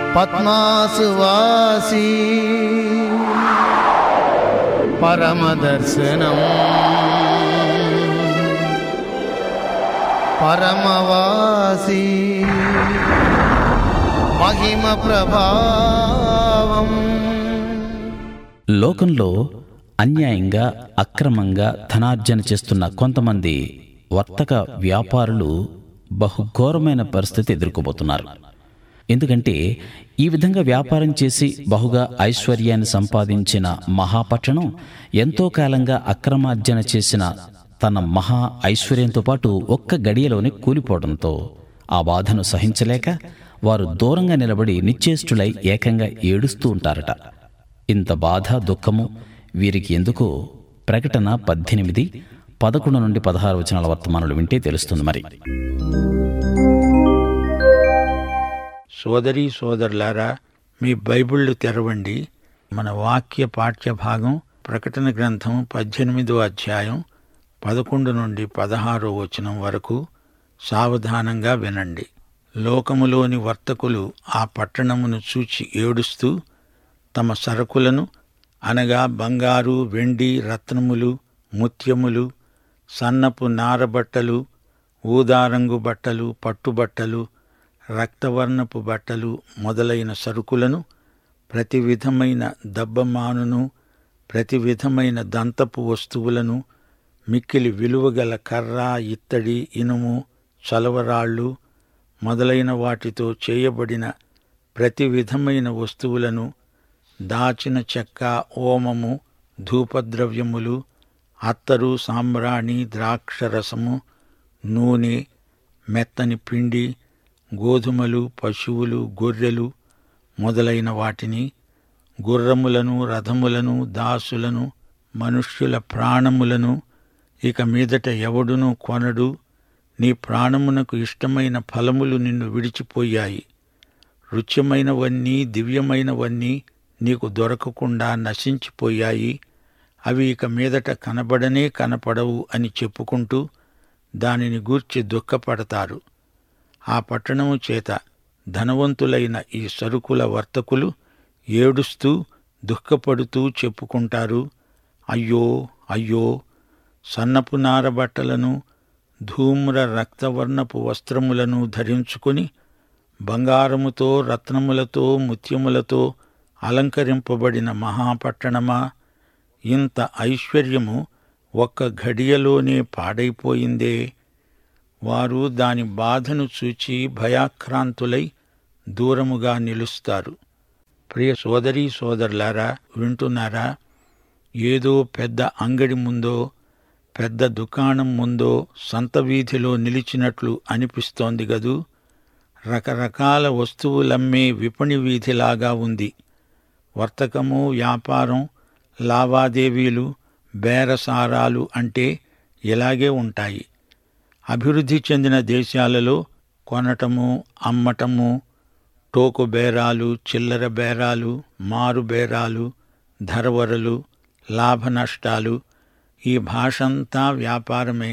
పద్మాసువాసి పరమదర్శనం పరమవాసి మహిమ ప్రభావం లోకంలో అన్యాయంగా అక్రమంగా ధనార్జన చేస్తున్న కొంతమంది వర్తక వ్యాపారులు బహుఘోరమైన పరిస్థితి ఎదుర్కోబోతున్నారు ఎందుకంటే ఈ విధంగా వ్యాపారం చేసి బహుగా ఐశ్వర్యాన్ని సంపాదించిన మహాపట్టణం ఎంతో కాలంగా అక్రమార్జన చేసిన తన మహా ఐశ్వర్యంతో పాటు ఒక్క గడియలోనే కూలిపోవడంతో ఆ బాధను సహించలేక వారు దూరంగా నిలబడి నిశ్చేష్టులై ఏకంగా ఏడుస్తూ ఉంటారట ఇంత బాధ దుఃఖము వీరికి ఎందుకో ప్రకటన పద్దెనిమిది పదకొండు నుండి పదహారు వచనాల వర్తమానాలు వింటే తెలుస్తుంది మరి సోదరీ సోదరులారా మీ బైబిళ్ళు తెరవండి మన వాక్య పాఠ్య భాగం ప్రకటన గ్రంథం పద్దెనిమిదో అధ్యాయం పదకొండు నుండి పదహారో వచనం వరకు సావధానంగా వినండి లోకములోని వర్తకులు ఆ పట్టణమును చూచి ఏడుస్తూ తమ సరకులను అనగా బంగారు వెండి రత్నములు ముత్యములు సన్నపు నారబట్టలు ఊదారంగు బట్టలు పట్టుబట్టలు రక్తవర్ణపు బట్టలు మొదలైన సరుకులను ప్రతి విధమైన దబ్బమానును ప్రతి విధమైన దంతపు వస్తువులను మిక్కిలి విలువగల కర్ర ఇత్తడి ఇనుము చలవరాళ్ళు మొదలైన వాటితో చేయబడిన ప్రతి విధమైన వస్తువులను దాచిన చెక్క ఓమము ధూపద్రవ్యములు అత్తరు సాంబ్రాణి ద్రాక్షరసము నూనె మెత్తని పిండి గోధుమలు పశువులు గొర్రెలు మొదలైన వాటిని గుర్రములను రథములను దాసులను మనుష్యుల ప్రాణములను ఇక మీదట ఎవడునూ కొనడు నీ ప్రాణమునకు ఇష్టమైన ఫలములు నిన్ను విడిచిపోయాయి రుచ్యమైనవన్నీ దివ్యమైనవన్నీ నీకు దొరకకుండా నశించిపోయాయి అవి ఇక మీదట కనబడనే కనపడవు అని చెప్పుకుంటూ దానిని గూర్చి దుఃఖపడతారు ఆ పట్టణము చేత ధనవంతులైన ఈ సరుకుల వర్తకులు ఏడుస్తూ దుఃఖపడుతూ చెప్పుకుంటారు అయ్యో అయ్యో సన్నపు నార బట్టలను ధూమ్ర రక్తవర్ణపు వస్త్రములను ధరించుకుని బంగారముతో రత్నములతో ముత్యములతో అలంకరింపబడిన మహాపట్టణమా ఇంత ఐశ్వర్యము ఒక్క ఘడియలోనే పాడైపోయిందే వారు దాని బాధను చూచి భయాక్రాంతులై దూరముగా నిలుస్తారు ప్రియ సోదరీ సోదరులారా వింటున్నారా ఏదో పెద్ద అంగడి ముందో పెద్ద దుకాణం ముందో సంత వీధిలో నిలిచినట్లు అనిపిస్తోంది గదూ రకరకాల వస్తువులమ్మే విపణి వీధిలాగా ఉంది వర్తకము వ్యాపారం లావాదేవీలు బేరసారాలు అంటే ఇలాగే ఉంటాయి అభివృద్ధి చెందిన దేశాలలో కొనటము అమ్మటము టోకు బేరాలు చిల్లర బేరాలు మారు బేరాలు ధరవరలు లాభ నష్టాలు ఈ భాషంతా వ్యాపారమే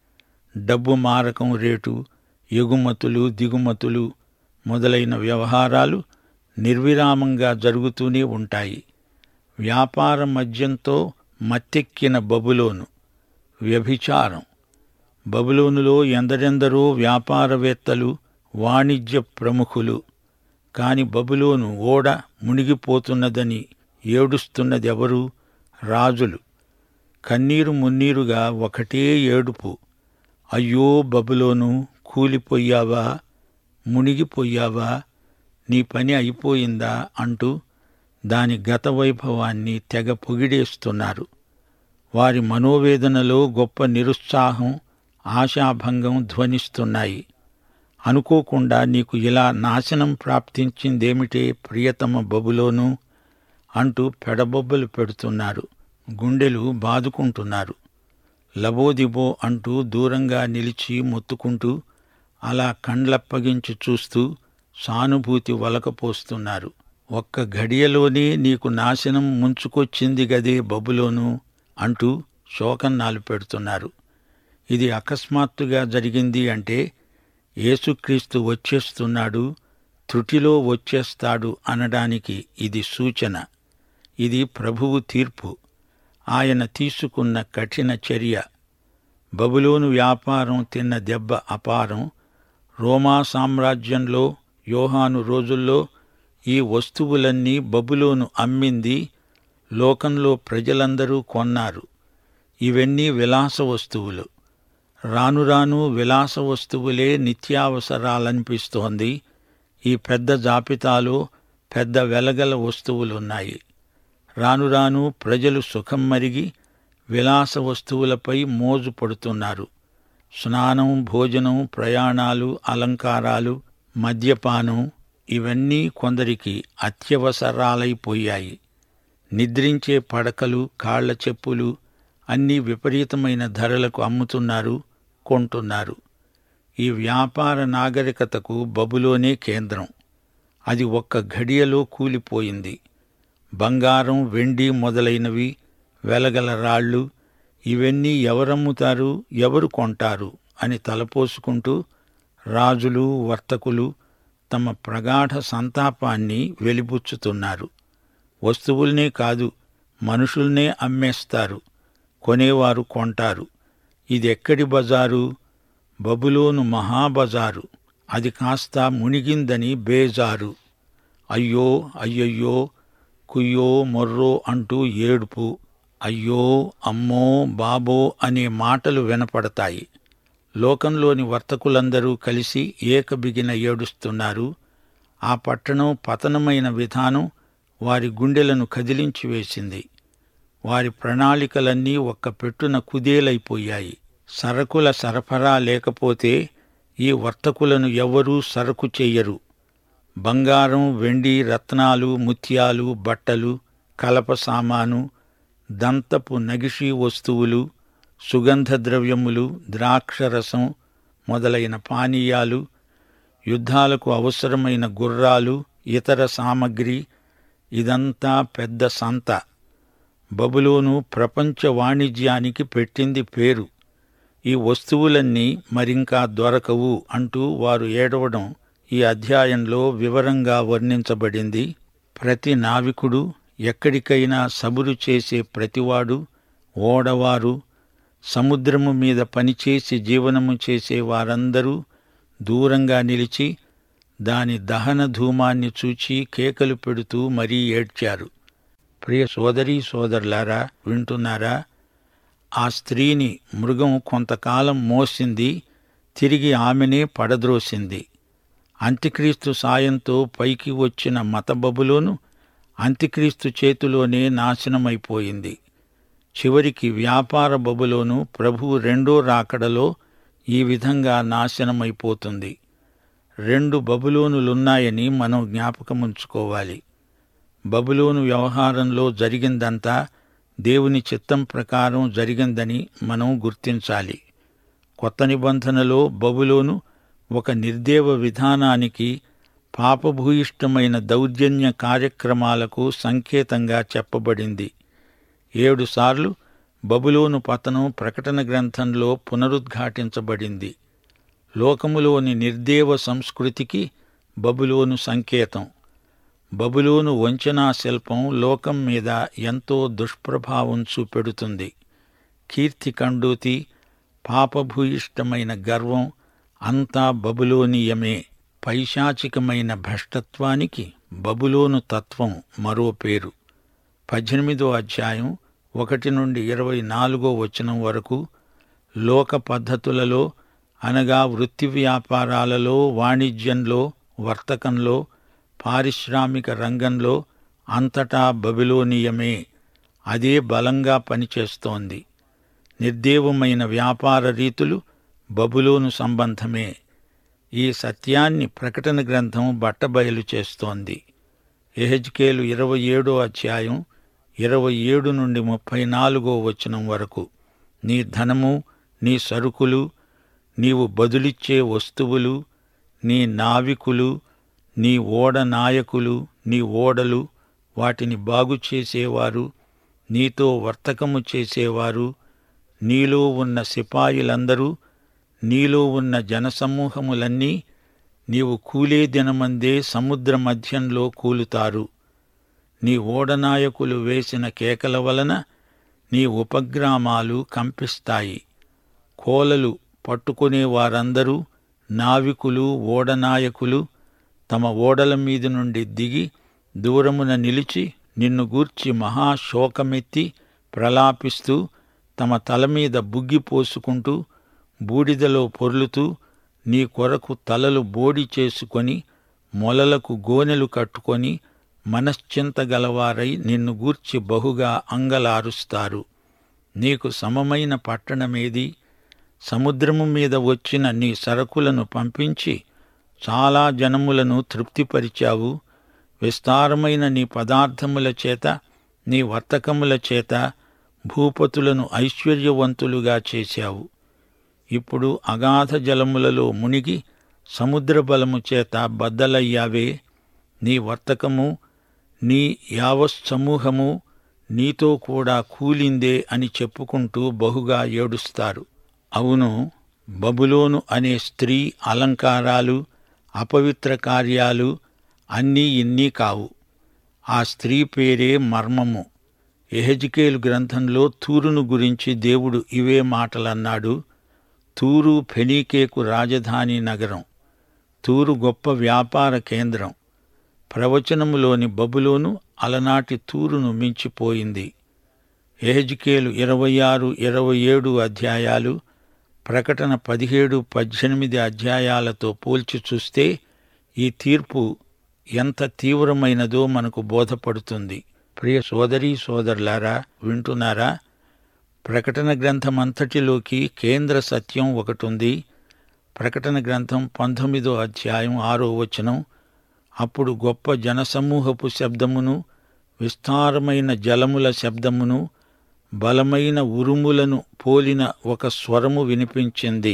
డబ్బు మారకం రేటు ఎగుమతులు దిగుమతులు మొదలైన వ్యవహారాలు నిర్విరామంగా జరుగుతూనే ఉంటాయి వ్యాపార మద్యంతో మత్తెక్కిన బబులోను వ్యభిచారం బబులోనులో ఎందరెందరో వ్యాపారవేత్తలు వాణిజ్య ప్రముఖులు కాని బబులోను ఓడ మునిగిపోతున్నదని ఏడుస్తున్నదెవరు రాజులు కన్నీరు మున్నీరుగా ఒకటే ఏడుపు అయ్యో బబులోను కూలిపోయావా మునిగిపోయావా నీ పని అయిపోయిందా అంటూ దాని గత వైభవాన్ని తెగ పొగిడేస్తున్నారు వారి మనోవేదనలో గొప్ప నిరుత్సాహం ఆశాభంగం ధ్వనిస్తున్నాయి అనుకోకుండా నీకు ఇలా నాశనం ప్రాప్తించిందేమిటే ప్రియతమ బబులోను అంటూ పెడబొబ్బలు పెడుతున్నారు గుండెలు బాదుకుంటున్నారు లబోదిబో అంటూ దూరంగా నిలిచి మొత్తుకుంటూ అలా కండ్లప్పగించి చూస్తూ సానుభూతి వలకపోస్తున్నారు ఒక్క ఘడియలోనే నీకు నాశనం ముంచుకొచ్చింది గదే బబులోను అంటూ శోకన్నాలు పెడుతున్నారు ఇది అకస్మాత్తుగా జరిగింది అంటే యేసుక్రీస్తు వచ్చేస్తున్నాడు త్రుటిలో వచ్చేస్తాడు అనడానికి ఇది సూచన ఇది ప్రభువు తీర్పు ఆయన తీసుకున్న కఠిన చర్య బబులోను వ్యాపారం తిన్న దెబ్బ అపారం రోమా సామ్రాజ్యంలో యోహాను రోజుల్లో ఈ వస్తువులన్నీ బబులోను అమ్మింది లోకంలో ప్రజలందరూ కొన్నారు ఇవన్నీ విలాస వస్తువులు రాను రాను విలాస వస్తువులే నిత్యావసరాలనిపిస్తోంది ఈ పెద్ద జాబితాలో పెద్ద వెలగల వస్తువులున్నాయి రాను రాను ప్రజలు సుఖం మరిగి విలాస వస్తువులపై మోజు పడుతున్నారు స్నానం భోజనం ప్రయాణాలు అలంకారాలు మద్యపానం ఇవన్నీ కొందరికి అత్యవసరాలైపోయాయి నిద్రించే పడకలు కాళ్ల చెప్పులు అన్నీ విపరీతమైన ధరలకు అమ్ముతున్నారు కొంటున్నారు ఈ వ్యాపార నాగరికతకు బబులోనే కేంద్రం అది ఒక్క ఘడియలో కూలిపోయింది బంగారం వెండి మొదలైనవి వెలగల రాళ్ళు ఇవన్నీ ఎవరమ్ముతారు ఎవరు కొంటారు అని తలపోసుకుంటూ రాజులు వర్తకులు తమ ప్రగాఢ సంతాపాన్ని వెలిబుచ్చుతున్నారు వస్తువుల్నే కాదు మనుషుల్నే అమ్మేస్తారు కొనేవారు కొంటారు ఇదెక్కడి బజారు బబులోను మహాబజారు అది కాస్త మునిగిందని బేజారు అయ్యో అయ్యయ్యో కుయ్యో మొర్రో అంటూ ఏడుపు అయ్యో అమ్మో బాబో అనే మాటలు వినపడతాయి లోకంలోని వర్తకులందరూ కలిసి ఏకబిగిన ఏడుస్తున్నారు ఆ పట్టణం పతనమైన విధానం వారి గుండెలను కదిలించి వేసింది వారి ప్రణాళికలన్నీ ఒక్క పెట్టున కుదేలైపోయాయి సరకుల సరఫరా లేకపోతే ఈ వర్తకులను ఎవ్వరూ సరకు చెయ్యరు బంగారం వెండి రత్నాలు ముత్యాలు బట్టలు కలప సామాను దంతపు నగిషీ వస్తువులు సుగంధ ద్రవ్యములు ద్రాక్షరసం మొదలైన పానీయాలు యుద్ధాలకు అవసరమైన గుర్రాలు ఇతర సామగ్రి ఇదంతా పెద్ద సంత బబులోను ప్రపంచ వాణిజ్యానికి పెట్టింది పేరు ఈ వస్తువులన్నీ మరింకా దొరకవు అంటూ వారు ఏడవడం ఈ అధ్యాయంలో వివరంగా వర్ణించబడింది ప్రతి నావికుడు ఎక్కడికైనా సబురు చేసే ప్రతివాడు ఓడవారు సముద్రము మీద పనిచేసి జీవనము చేసే వారందరూ దూరంగా నిలిచి దాని దహన ధూమాన్ని చూచి కేకలు పెడుతూ మరీ ఏడ్చారు ప్రియ సోదరీ సోదరులారా వింటున్నారా ఆ స్త్రీని మృగం కొంతకాలం మోసింది తిరిగి ఆమెనే పడద్రోసింది అంత్యక్రీస్తు సాయంతో పైకి వచ్చిన మతబబులోను అంత్యక్రీస్తు చేతిలోనే నాశనమైపోయింది చివరికి వ్యాపార బబులోను ప్రభువు రెండో రాకడలో ఈ విధంగా నాశనమైపోతుంది రెండు బబులోనులున్నాయని మనం జ్ఞాపకముంచుకోవాలి బబులోను వ్యవహారంలో జరిగిందంతా దేవుని చిత్తం ప్రకారం జరిగిందని మనం గుర్తించాలి కొత్త నిబంధనలో బబులోను ఒక నిర్దేవ విధానానికి పాపభూయిష్టమైన దౌర్జన్య కార్యక్రమాలకు సంకేతంగా చెప్పబడింది ఏడుసార్లు బబులోను పతనం ప్రకటన గ్రంథంలో పునరుద్ఘాటించబడింది లోకములోని నిర్దేవ సంస్కృతికి బబులోను సంకేతం బబులోను వంచనా శిల్పం లోకం మీద ఎంతో దుష్ప్రభావం చూపెడుతుంది కీర్తి కండూతి పాపభూయిష్టమైన గర్వం అంతా బబులోనియమే పైశాచికమైన భ్రష్టత్వానికి బబులోను తత్వం మరో పేరు పద్దెనిమిదో అధ్యాయం ఒకటి నుండి ఇరవై నాలుగో వచనం వరకు లోక పద్ధతులలో అనగా వృత్తి వ్యాపారాలలో వాణిజ్యంలో వర్తకంలో పారిశ్రామిక రంగంలో అంతటా బబిలోనియమే అదే బలంగా పనిచేస్తోంది నిర్దేవమైన వ్యాపార రీతులు బబులోను సంబంధమే ఈ సత్యాన్ని ప్రకటన గ్రంథం బట్టబయలు చేస్తోంది ఎహెజ్కేలు ఇరవై ఏడో అధ్యాయం ఇరవై ఏడు నుండి ముప్పై నాలుగో వచనం వరకు నీ ధనము నీ సరుకులు నీవు బదులిచ్చే వస్తువులు నీ నావికులు నీ ఓడ నాయకులు నీ ఓడలు వాటిని బాగు చేసేవారు నీతో వర్తకము చేసేవారు నీలో ఉన్న సిపాయిలందరూ నీలో ఉన్న జనసమూహములన్నీ నీవు కూలే దినమందే సముద్ర మధ్యంలో కూలుతారు నీ ఓడనాయకులు వేసిన కేకల వలన నీ ఉపగ్రామాలు కంపిస్తాయి కోలలు పట్టుకునే వారందరూ నావికులు ఓడనాయకులు తమ ఓడల మీద నుండి దిగి దూరమున నిలిచి నిన్ను గూర్చి మహాశోకమెత్తి ప్రలాపిస్తూ తమ తల మీద బుగ్గి పోసుకుంటూ బూడిదలో పొర్లుతూ నీ కొరకు తలలు బోడి చేసుకొని మొలలకు గోనెలు కట్టుకొని మనశ్చింత గలవారై నిన్ను గూర్చి బహుగా అంగలారుస్తారు నీకు సమమైన పట్టణమేది సముద్రము మీద వచ్చిన నీ సరకులను పంపించి చాలా జనములను తృప్తిపరిచావు విస్తారమైన నీ పదార్థముల చేత నీ వర్తకముల చేత భూపతులను ఐశ్వర్యవంతులుగా చేశావు ఇప్పుడు అగాధ జలములలో మునిగి సముద్ర బలము చేత బద్దలయ్యావే నీ వర్తకము నీ యావస్సమూహము నీతో కూడా కూలిందే అని చెప్పుకుంటూ బహుగా ఏడుస్తారు అవును బబులోను అనే స్త్రీ అలంకారాలు అపవిత్ర కార్యాలు అన్నీ ఇన్నీ కావు ఆ స్త్రీ పేరే మర్మము ఎహెజికేలు గ్రంథంలో తూరును గురించి దేవుడు ఇవే మాటలన్నాడు తూరు ఫెనీకేకు రాజధాని నగరం తూరు గొప్ప వ్యాపార కేంద్రం ప్రవచనములోని బబులోను అలనాటి తూరును మించిపోయింది ఎహెజికేలు ఇరవై ఆరు ఇరవై ఏడు అధ్యాయాలు ప్రకటన పదిహేడు పద్దెనిమిది అధ్యాయాలతో పోల్చి చూస్తే ఈ తీర్పు ఎంత తీవ్రమైనదో మనకు బోధపడుతుంది ప్రియ సోదరీ సోదరులారా వింటున్నారా ప్రకటన గ్రంథం అంతటిలోకి కేంద్ర సత్యం ఒకటుంది ప్రకటన గ్రంథం పంతొమ్మిదో అధ్యాయం ఆరో వచనం అప్పుడు గొప్ప జనసమూహపు శబ్దమును విస్తారమైన జలముల శబ్దమును బలమైన ఉరుములను పోలిన ఒక స్వరము వినిపించింది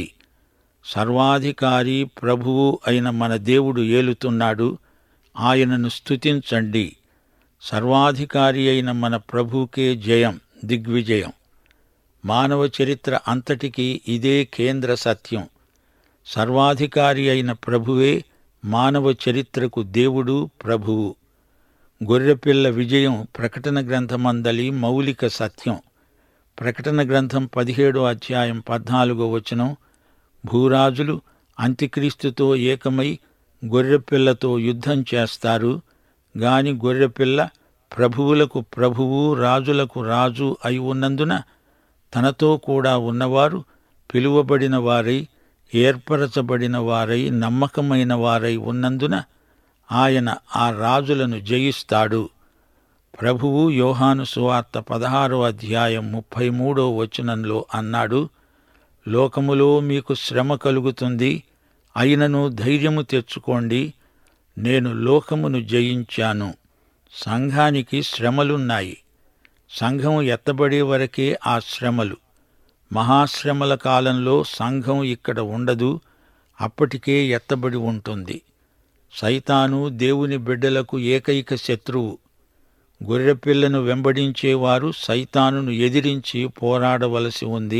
సర్వాధికారి ప్రభువు అయిన మన దేవుడు ఏలుతున్నాడు ఆయనను స్తుతించండి సర్వాధికారి అయిన మన ప్రభువుకే జయం దిగ్విజయం మానవ చరిత్ర అంతటికీ ఇదే కేంద్ర సత్యం సర్వాధికారి అయిన ప్రభువే మానవ చరిత్రకు దేవుడు ప్రభువు గొర్రెపిల్ల విజయం ప్రకటన గ్రంథమందలి మౌలిక సత్యం ప్రకటన గ్రంథం పదిహేడో అధ్యాయం పద్నాలుగో వచనం భూరాజులు అంత్యక్రీస్తుతో ఏకమై గొర్రెపిల్లతో యుద్ధం చేస్తారు గాని గొర్రెపిల్ల ప్రభువులకు ప్రభువు రాజులకు రాజు అయి ఉన్నందున తనతో కూడా ఉన్నవారు పిలువబడిన వారై ఏర్పరచబడిన వారై నమ్మకమైన వారై ఉన్నందున ఆయన ఆ రాజులను జయిస్తాడు ప్రభువు యోహాను సువార్త పదహారో అధ్యాయం ముప్పై మూడో వచనంలో అన్నాడు లోకములో మీకు శ్రమ కలుగుతుంది అయినను ధైర్యము తెచ్చుకోండి నేను లోకమును జయించాను సంఘానికి శ్రమలున్నాయి సంఘం ఎత్తబడే వరకే ఆ శ్రమలు మహాశ్రమల కాలంలో సంఘం ఇక్కడ ఉండదు అప్పటికే ఎత్తబడి ఉంటుంది సైతాను దేవుని బిడ్డలకు ఏకైక శత్రువు గొర్రెపిల్లను వెంబడించేవారు సైతానును ఎదిరించి పోరాడవలసి ఉంది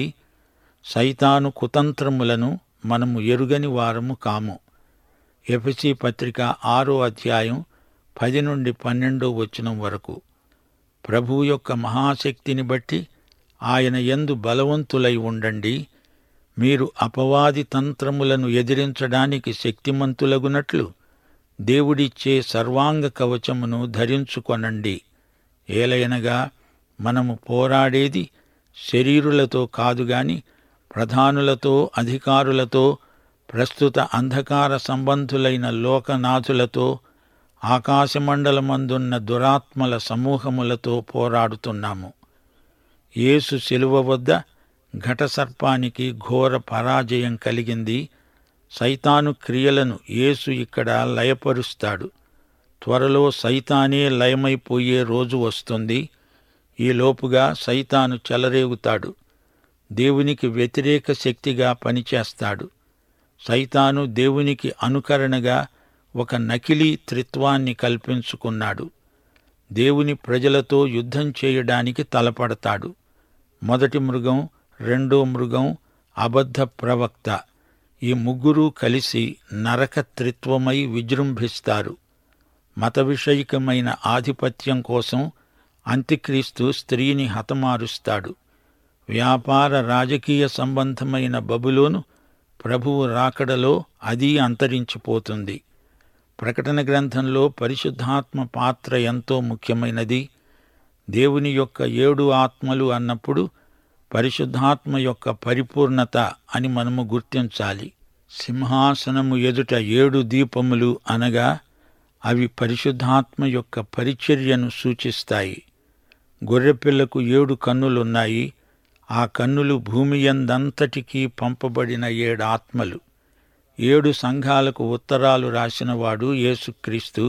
సైతాను కుతంత్రములను మనము ఎరుగని వారము కాము ఎఫ్సి పత్రిక ఆరో అధ్యాయం పది నుండి పన్నెండో వచనం వరకు ప్రభువు యొక్క మహాశక్తిని బట్టి ఆయన యందు బలవంతులై ఉండండి మీరు అపవాది తంత్రములను ఎదిరించడానికి శక్తిమంతులగునట్లు దేవుడిచ్చే సర్వాంగ కవచమును ధరించుకొనండి ఏలయనగా మనము పోరాడేది శరీరులతో కాదుగాని ప్రధానులతో అధికారులతో ప్రస్తుత అంధకార సంబంధులైన లోకనాథులతో ఆకాశమండలమందున్న దురాత్మల సమూహములతో పోరాడుతున్నాము యేసు శిలువ వద్ద ఘటసర్పానికి ఘోర పరాజయం కలిగింది సైతాను క్రియలను యేసు ఇక్కడ లయపరుస్తాడు త్వరలో సైతానే లయమైపోయే రోజు వస్తుంది ఈ లోపుగా సైతాను చెలరేగుతాడు దేవునికి వ్యతిరేక శక్తిగా పనిచేస్తాడు సైతాను దేవునికి అనుకరణగా ఒక నకిలీ త్రిత్వాన్ని కల్పించుకున్నాడు దేవుని ప్రజలతో యుద్ధం చేయడానికి తలపడతాడు మొదటి మృగం రెండో మృగం అబద్ధ ప్రవక్త ఈ ముగ్గురూ కలిసి నరకత్రిత్వమై విజృంభిస్తారు మత విషయికమైన ఆధిపత్యం కోసం అంత్యక్రీస్తు స్త్రీని హతమారుస్తాడు వ్యాపార రాజకీయ సంబంధమైన బబులోను ప్రభువు రాకడలో అది అంతరించిపోతుంది ప్రకటన గ్రంథంలో పరిశుద్ధాత్మ పాత్ర ఎంతో ముఖ్యమైనది దేవుని యొక్క ఏడు ఆత్మలు అన్నప్పుడు పరిశుద్ధాత్మ యొక్క పరిపూర్ణత అని మనము గుర్తించాలి సింహాసనము ఎదుట ఏడు దీపములు అనగా అవి పరిశుద్ధాత్మ యొక్క పరిచర్యను సూచిస్తాయి గొర్రెపిల్లకు ఏడు కన్నులున్నాయి ఆ కన్నులు భూమి యందంతటికీ పంపబడిన ఏడు ఆత్మలు ఏడు సంఘాలకు ఉత్తరాలు రాసినవాడు యేసుక్రీస్తు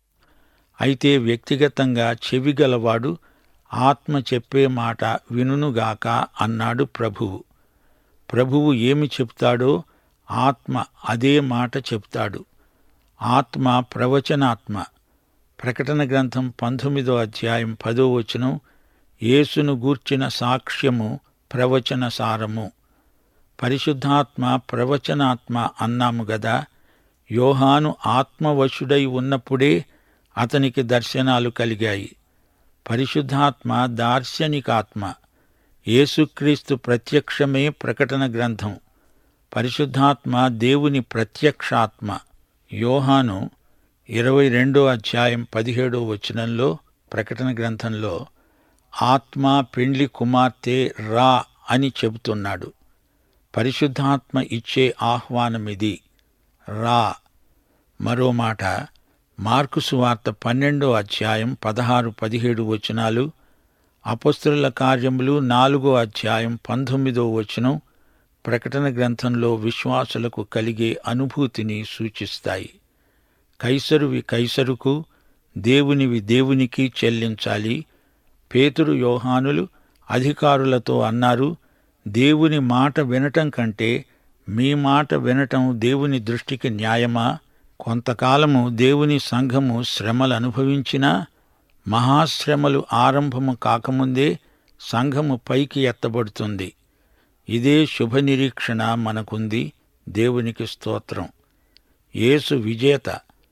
అయితే వ్యక్తిగతంగా చెవిగలవాడు ఆత్మ చెప్పే మాట వినుగాక అన్నాడు ప్రభువు ప్రభువు ఏమి చెప్తాడో ఆత్మ అదే మాట చెప్తాడు ఆత్మ ప్రవచనాత్మ ప్రకటన గ్రంథం పంతొమ్మిదో అధ్యాయం పదో వచనం యేసును గూర్చిన సాక్ష్యము ప్రవచన సారము పరిశుద్ధాత్మ ప్రవచనాత్మ అన్నాము గదా యోహాను ఆత్మవశుడై ఉన్నప్పుడే అతనికి దర్శనాలు కలిగాయి పరిశుద్ధాత్మ దార్శనికాత్మ యేసుక్రీస్తు ప్రత్యక్షమే ప్రకటన గ్రంథం పరిశుద్ధాత్మ దేవుని ప్రత్యక్షాత్మ యోహాను ఇరవై రెండో అధ్యాయం పదిహేడో వచనంలో ప్రకటన గ్రంథంలో ఆత్మ పెండ్లి కుమార్తె రా అని చెబుతున్నాడు పరిశుద్ధాత్మ ఇచ్చే ఆహ్వానమిది రా మరో మాట మార్కు సువార్త పన్నెండో అధ్యాయం పదహారు పదిహేడు వచనాలు అపస్తుల కార్యములు నాలుగో అధ్యాయం పంతొమ్మిదో వచనం ప్రకటన గ్రంథంలో విశ్వాసులకు కలిగే అనుభూతిని సూచిస్తాయి కైసరువి కైసరుకు దేవునివి దేవునికి చెల్లించాలి పేతురు యోహానులు అధికారులతో అన్నారు దేవుని మాట వినటం కంటే మీ మాట వినటం దేవుని దృష్టికి న్యాయమా కొంతకాలము దేవుని సంఘము శ్రమలు అనుభవించినా మహాశ్రమలు ఆరంభము కాకముందే సంఘము పైకి ఎత్తబడుతుంది ఇదే శుభ నిరీక్షణ మనకుంది దేవునికి స్తోత్రం యేసు విజేత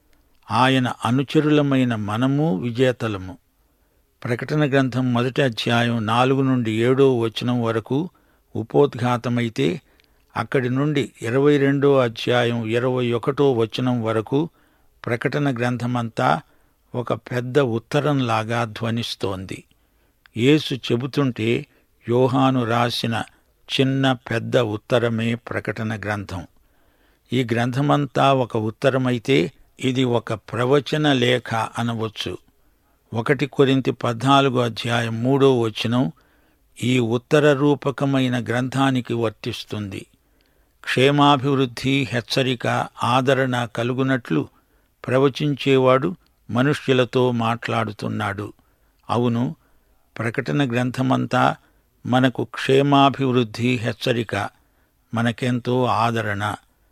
ఆయన అనుచరులమైన మనము విజేతలము ప్రకటన గ్రంథం మొదటి అధ్యాయం నాలుగు నుండి ఏడో వచనం వరకు ఉపోద్ఘాతమైతే అక్కడి నుండి ఇరవై రెండో అధ్యాయం ఇరవై ఒకటో వచనం వరకు ప్రకటన గ్రంథమంతా ఒక పెద్ద ఉత్తరంలాగా ధ్వనిస్తోంది యేసు చెబుతుంటే యోహాను రాసిన చిన్న పెద్ద ఉత్తరమే ప్రకటన గ్రంథం ఈ గ్రంథమంతా ఒక ఉత్తరమైతే ఇది ఒక ప్రవచన లేఖ అనవచ్చు ఒకటి కొరింతి పద్నాలుగో అధ్యాయం మూడో వచనం ఈ ఉత్తర రూపకమైన గ్రంథానికి వర్తిస్తుంది క్షేమాభివృద్ధి హెచ్చరిక ఆదరణ కలుగునట్లు ప్రవచించేవాడు మనుష్యులతో మాట్లాడుతున్నాడు అవును ప్రకటన గ్రంథమంతా మనకు క్షేమాభివృద్ధి హెచ్చరిక మనకెంతో ఆదరణ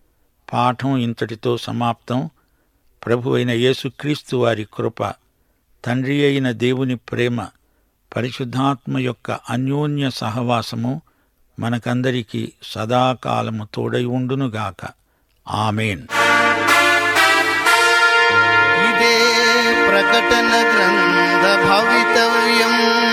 పాఠం ఇంతటితో సమాప్తం ప్రభు అయిన యేసుక్రీస్తు వారి కృప తండ్రి అయిన దేవుని ప్రేమ పరిశుద్ధాత్మ యొక్క అన్యోన్య సహవాసము మనకందరికీ సదాకాలము తోడై ఉండునుగాక ఆమెన్ ఇదే ప్రకటన గ్రంథ భవితవ్యం